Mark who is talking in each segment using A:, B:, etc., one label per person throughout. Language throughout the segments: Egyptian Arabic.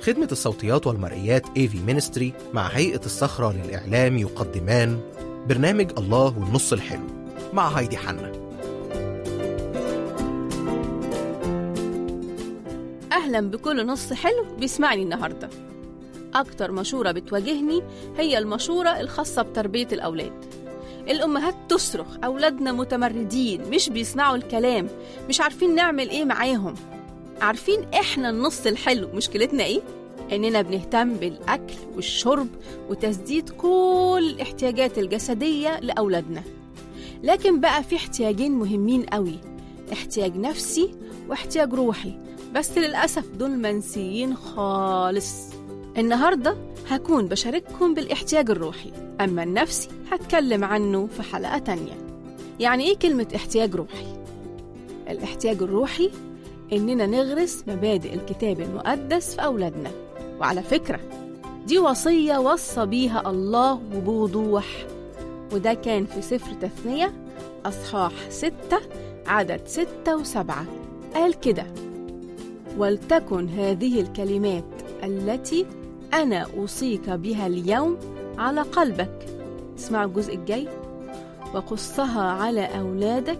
A: خدمة الصوتيات والمرئيات AV Ministry مع هيئة الصخرة للإعلام يقدمان برنامج الله والنص الحلو مع هايدي حنا
B: أهلا بكل نص حلو بيسمعني النهاردة أكتر مشورة بتواجهني هي المشورة الخاصة بتربية الأولاد الأمهات تصرخ أولادنا متمردين مش بيسمعوا الكلام مش عارفين نعمل إيه معاهم عارفين إحنا النص الحلو مشكلتنا إيه؟ إننا بنهتم بالأكل والشرب وتسديد كل الاحتياجات الجسدية لأولادنا لكن بقى في احتياجين مهمين قوي احتياج نفسي واحتياج روحي بس للأسف دول منسيين خالص النهاردة هكون بشارككم بالاحتياج الروحي أما النفسي هتكلم عنه في حلقة تانية يعني إيه كلمة احتياج روحي؟ الاحتياج الروحي إننا نغرس مبادئ الكتاب المقدس في أولادنا وعلى فكرة دي وصية وصى بيها الله وبوضوح وده كان في سفر تثنية أصحاح ستة عدد ستة وسبعة قال كده ولتكن هذه الكلمات التي أنا أوصيك بها اليوم على قلبك اسمعوا الجزء الجاي وقصها على أولادك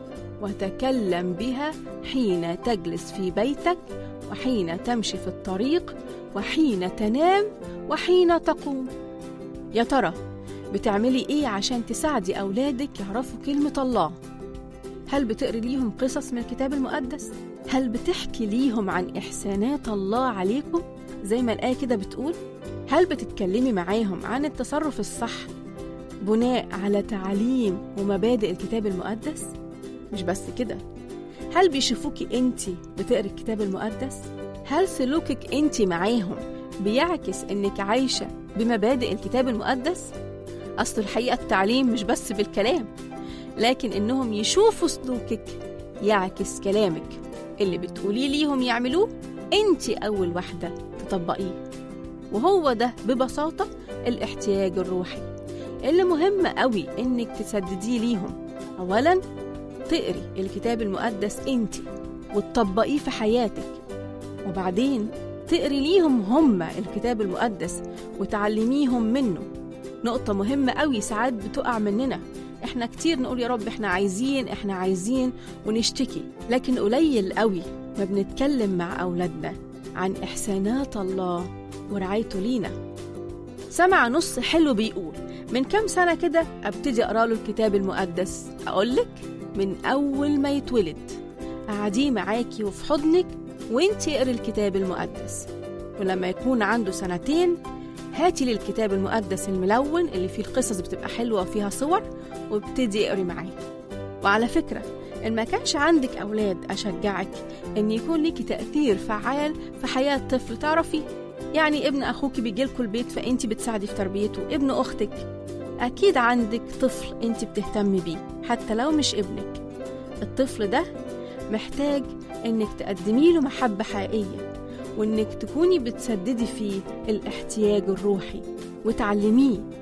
B: وتكلم بها حين تجلس في بيتك وحين تمشي في الطريق وحين تنام وحين تقوم يا ترى بتعملي ايه عشان تساعدي أولادك يعرفوا كلمة الله هل بتقري ليهم قصص من الكتاب المقدس؟ هل بتحكي ليهم عن إحسانات الله عليكم زي ما الآية كده بتقول؟ هل بتتكلمي معاهم عن التصرف الصح بناء على تعاليم ومبادئ الكتاب المقدس؟ مش بس كده هل بيشوفوكي انت بتقري الكتاب المقدس؟ هل سلوكك انت معاهم بيعكس انك عايشة بمبادئ الكتاب المقدس؟ أصل الحقيقة التعليم مش بس بالكلام لكن إنهم يشوفوا سلوكك يعكس كلامك اللي بتقولي ليهم يعملوه انت أول واحدة تطبقيه وهو ده ببساطة الاحتياج الروحي اللي مهم قوي إنك تسدديه ليهم أولا تقري الكتاب المقدس انت وتطبقيه في حياتك وبعدين تقري ليهم هم الكتاب المقدس وتعلميهم منه نقطة مهمة قوي ساعات بتقع مننا احنا كتير نقول يا رب احنا عايزين احنا عايزين ونشتكي لكن قليل قوي ما بنتكلم مع أولادنا عن إحسانات الله ورعايته لينا سمع نص حلو بيقول من كام سنة كده أبتدي أقرأ له الكتاب المقدس أقولك من أول ما يتولد أعديه معاكي وفي حضنك وانتي اقري الكتاب المقدس ولما يكون عنده سنتين هاتي لي الكتاب المقدس الملون اللي فيه القصص بتبقى حلوة وفيها صور وابتدي اقري معاه وعلى فكرة إن ما كانش عندك أولاد أشجعك إن يكون ليكي تأثير فعال في حياة طفل تعرفي يعني ابن أخوك بيجيلكوا البيت فأنت بتساعدي في تربيته ابن أختك أكيد عندك طفل أنت بتهتمي بيه حتى لو مش ابنك الطفل ده محتاج إنك تقدمي له محبة حقيقية وإنك تكوني بتسددي فيه الاحتياج الروحي وتعلميه